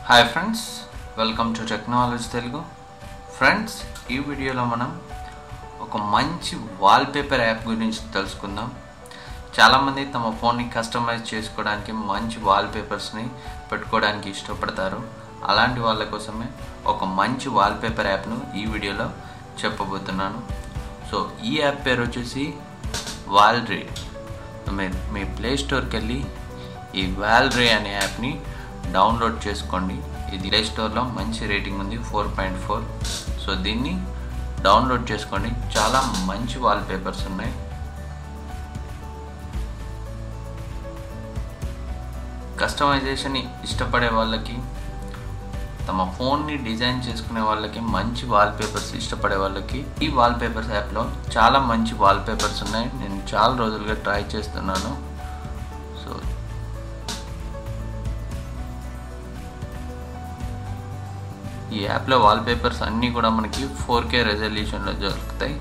hi friends welcome to technology Telugu friends ఈ వీడియోలో మనం ఒక మంచి వాల్పేపర్ యాప్ గురించి తెలుసుకుందాం చాలామంది తమ ఫోన్ని కస్టమైజ్ చేసుకోవడానికి మంచి వాల్పేపర్స్ని పెట్టుకోవడానికి ఇష్టపడతారు అలాంటి వాళ్ళ కోసమే ఒక మంచి వాల్పేపర్ యాప్ను ఈ వీడియోలో చెప్పబోతున్నాను సో ఈ యాప్ పేరు వచ్చేసి వాల్రీ మీరు మీ ప్లే స్టోర్కి వెళ్ళి ఈ వాల్రీ అనే యాప్ని డౌన్లోడ్ చేసుకోండి ఇది ప్లే స్టోర్లో మంచి రేటింగ్ ఉంది ఫోర్ పాయింట్ ఫోర్ సో దీన్ని డౌన్లోడ్ చేసుకోండి చాలా మంచి వాల్పేపర్స్ ఉన్నాయి కస్టమైజేషన్ ఇష్టపడే వాళ్ళకి తమ ఫోన్ని డిజైన్ చేసుకునే వాళ్ళకి మంచి వాల్పేపర్స్ ఇష్టపడే వాళ్ళకి ఈ వాల్పేపర్స్ యాప్లో చాలా మంచి వాల్పేపర్స్ ఉన్నాయి నేను చాలా రోజులుగా ట్రై చేస్తున్నాను సో ఈ యాప్లో వాల్పేపర్స్ అన్నీ కూడా మనకి ఫోర్ కే రెజల్యూషన్లో దొరుకుతాయి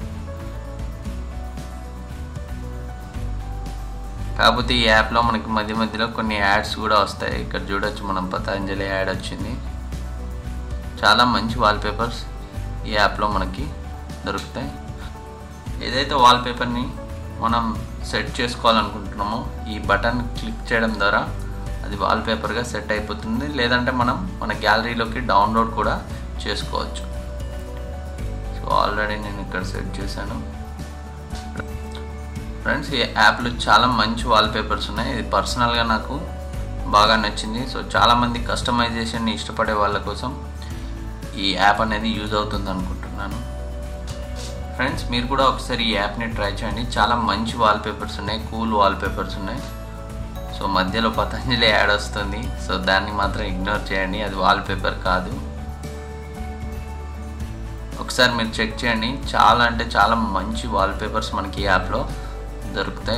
కాకపోతే ఈ యాప్లో మనకి మధ్య మధ్యలో కొన్ని యాడ్స్ కూడా వస్తాయి ఇక్కడ చూడొచ్చు మనం పతంజలి యాడ్ వచ్చింది చాలా మంచి వాల్పేపర్స్ ఈ యాప్లో మనకి దొరుకుతాయి ఏదైతే వాల్పేపర్ని మనం సెట్ చేసుకోవాలనుకుంటున్నామో ఈ బటన్ క్లిక్ చేయడం ద్వారా అది వాల్పేపర్గా సెట్ అయిపోతుంది లేదంటే మనం మన గ్యాలరీలోకి డౌన్లోడ్ కూడా చేసుకోవచ్చు సో ఆల్రెడీ నేను ఇక్కడ సెట్ చేశాను ఫ్రెండ్స్ ఈ యాప్లో చాలా మంచి వాల్పేపర్స్ ఉన్నాయి ఇది పర్సనల్గా నాకు బాగా నచ్చింది సో చాలామంది కస్టమైజేషన్ని ఇష్టపడే వాళ్ళ కోసం ఈ యాప్ అనేది యూజ్ అవుతుంది అనుకుంటున్నాను ఫ్రెండ్స్ మీరు కూడా ఒకసారి ఈ యాప్ని ట్రై చేయండి చాలా మంచి వాల్పేపర్స్ ఉన్నాయి కూల్ వాల్పేపర్స్ ఉన్నాయి సో మధ్యలో పతంజలి యాడ్ వస్తుంది సో దాన్ని మాత్రం ఇగ్నోర్ చేయండి అది వాల్పేపర్ కాదు ఒకసారి మీరు చెక్ చేయండి చాలా అంటే చాలా మంచి వాల్పేపర్స్ మనకి ఈ యాప్లో దొరుకుతాయి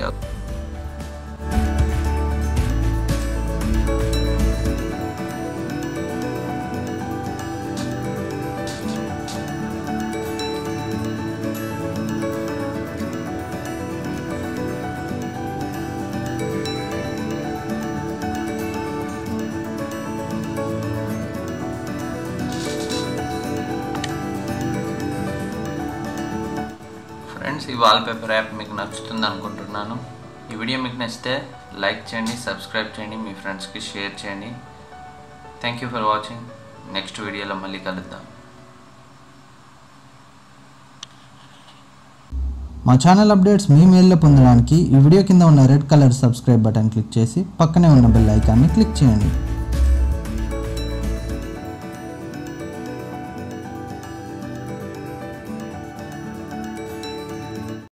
ఫ్రెండ్స్ ఈ వాల్పేపర్ యాప్ మీకు నచ్చుతుంది అనుకుంటున్నాను ఈ వీడియో మీకు నచ్చితే లైక్ చేయండి సబ్స్క్రైబ్ చేయండి మీ ఫ్రెండ్స్కి షేర్ చేయండి thank you for watching next వీడియోలో మళ్ళీ కలుద్దాం మా ఛానల్ అప్డేట్స్ మీ మెయిల్లో పొందడానికి ఈ వీడియో కింద ఉన్న red colour subscribe button click చేసి పక్కనే ఉన్న బెల్ ఐకాన్ని క్లిక్ చేయండి